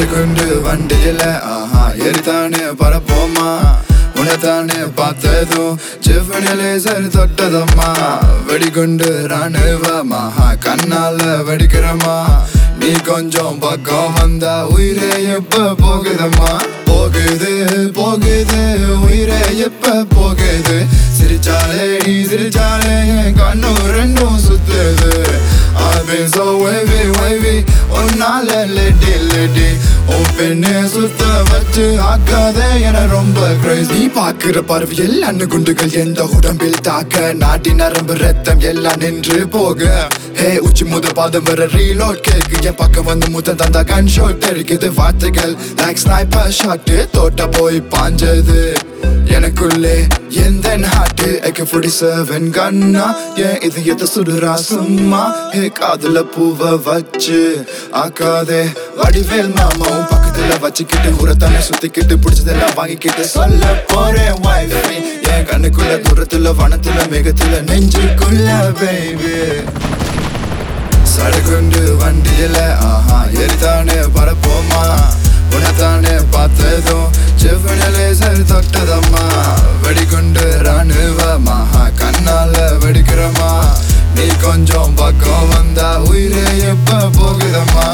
சடுகுண்டு வண்டியில ஆஹா எரித்தானே பரப்போமா உனத்தானே பார்த்ததும் செவ்வன லேசர் தொட்டதம்மா வெடிகுண்டு ராணுவமா கண்ணால வெடிக்கிறமா நீ கொஞ்சம் பக்கம் வந்தா உயிரே எப்ப போகுதம்மா போகுது போகுது உயிரே எப்ப போகுது சிரிச்சாலே நீ சிரிச்சாலே என் கண்ணு ரெண்டும் சுத்துது I've been so wavy, wavy உன்னால லேடி லேடி உன் பெண்ணே சுத்த வச்சு ஆக்காதே என ரொம்ப கிரேசி நீ பாக்குற பார்வையில் அண்ணு குண்டுகள் எந்த உடம்பில் தாக்க நாட்டி நரம்பு ரத்தம் எல்லாம் நின்று போக ஹே உச்சி முத பாதம் வர ரீலோட் கேக்கு என் பக்கம் வந்து முத்த தந்தா கன் ஷோட் தெரிக்குது வார்த்தைகள் லைக் ஸ்னைப்பர் ஷாட்டு தோட்ட போய் பாஞ்சது எனக்குள்ளே எந்த ஹாட்டு எக்க புடி செவன் கண்ணா என் இதயத்தை சுடுறா சும்மா ஹே காதுல பூவ வச்சு ஆக்காதே வடிவேல் மாமாவும் பக்கத்துல வச்சுக்கிட்டு உரத்தானே சுத்திக்கிட்டு பிடிச்சதெல்லாம் வாங்கிக்கிட்டு சொல்ல போறேன் வைஃபை என் கண்ணுக்குள்ள தூரத்துல வனத்துல மேகத்துல நெஞ்சுக்குள்ள பேபி சடுகுண்டு வண்டியில ஆஹா எரித்தானே பரப்போமா உனத்தானே பார்த்ததும் செவ்வன லேசர் தொட்டதம்மா வெடிகுண்டு ராணுவமா கண்ணால வெடிக்கிறமா நீ கொஞ்சம் பக்கம் வந்தா உயிரே எப்ப போகுதம்மா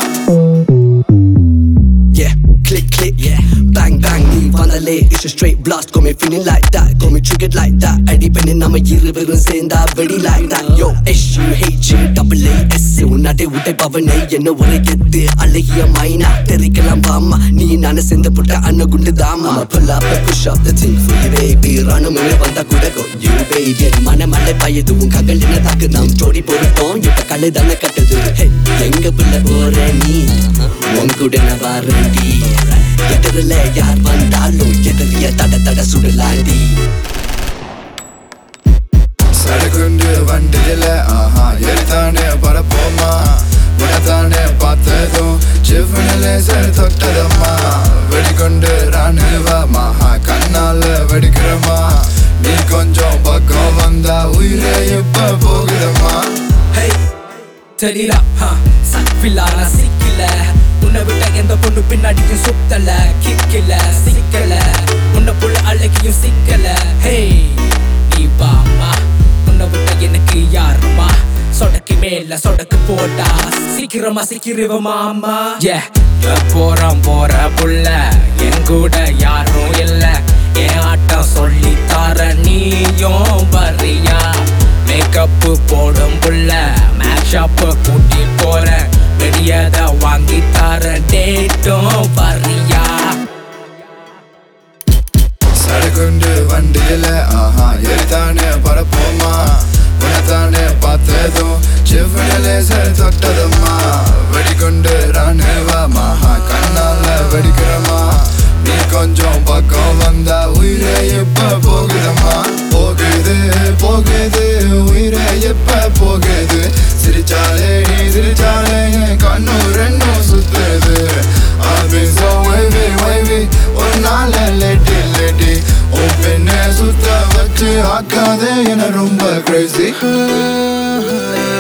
Yeah, click, click, yeah. Bang, bang, நீ வந்தாலே It's a straight blast, got me feeling like that Got me triggered like that அடிப்பெண்ணு நம்ம இருவரும் சேர்ந்தா வெடி like that Yo, S-U-H, double A-S உன்னாட்டை உட்டை பவனே என்ன ஒரு கெத்து அழகிய மைனா தெரிக்கலாம் வாமா நீ நானே சேர்ந்து புட்ட அண்ண குண்டு தாமா Pull up and push up the thing for you baby ராணுவமே வந்தா கூட go you baby மன மலை பயது உன் கங்கள் என்ன தாக்கு நாம் ஜோடி பொறுப்போம் இப்ப கலை தானே கட்டுது Hey, எங்க பிள்ளை போற நீ உன் கூட நான் வாரண்டி எதிரில யார் வந்தாலும் எதிரிய தட தட சுடலாண்டி சடுகுண்டு வண்டியில ஆஹா எரித்தானே பரப்போமா உனத்தானே பார்த்ததும் செவ்வன லேசர் தொட்டதம்மா வெடிகுண்டு ராணுவமா கண்ணால வெடிக்கிறமா நீ கொஞ்சம் பக்கம் வந்தா உயிரே எப்ப போகுதம்மா ஹே தெரியுதா ஹா சக்விலான சிக்கல உன்னை விட்ட எந்த பொண்ணு பின்னாடியும் சுத்தல கிக்கல சிக்கல உன்னை புள்ள அழகியும் சிக்கல ஹே நீ வாமா உன்னை விட்ட எனக்கு யாருமா சொடக்கு மேல சொடக்கு போட்டா சீக்கிரமா சீக்கிரவ மாமா yeah போறோம் போற புள்ள என் கூட யாரும் இல்ல என் ஆட்டம் சொல்லி தர நீயும் வரியா மேக்கப் போடும் புள்ள மேக்ஷாப் கூட்டி போறேன் வெளியத வாங்கி தர டேட்டும் வரியா சடுகுண்டு வண்டியில ஆஹா எரித்தானே பரப்போமா உனத்தானே பார்த்ததும் செவ்வன லேசர் தொட்டதம்மா வெடிகுண்டு ராணுவமா கண்ணால வெடிக்கிறமா நீ கொஞ்சம் பக்கம் வந்தா உயிரே எப்ப போகுதம்மா போகுது போகுது உயிரே எப்ப போகுது சிரிச்சாலே நீ சிரிச்சாலே என் கண்ணு ரெண்டும் சுத்துது I've been so wavy, wavy உன்னால லேட்டி லேட்டி உன் பெண்ணை சுத்த வச்சு ஆக்காதே என ரொம்ப crazy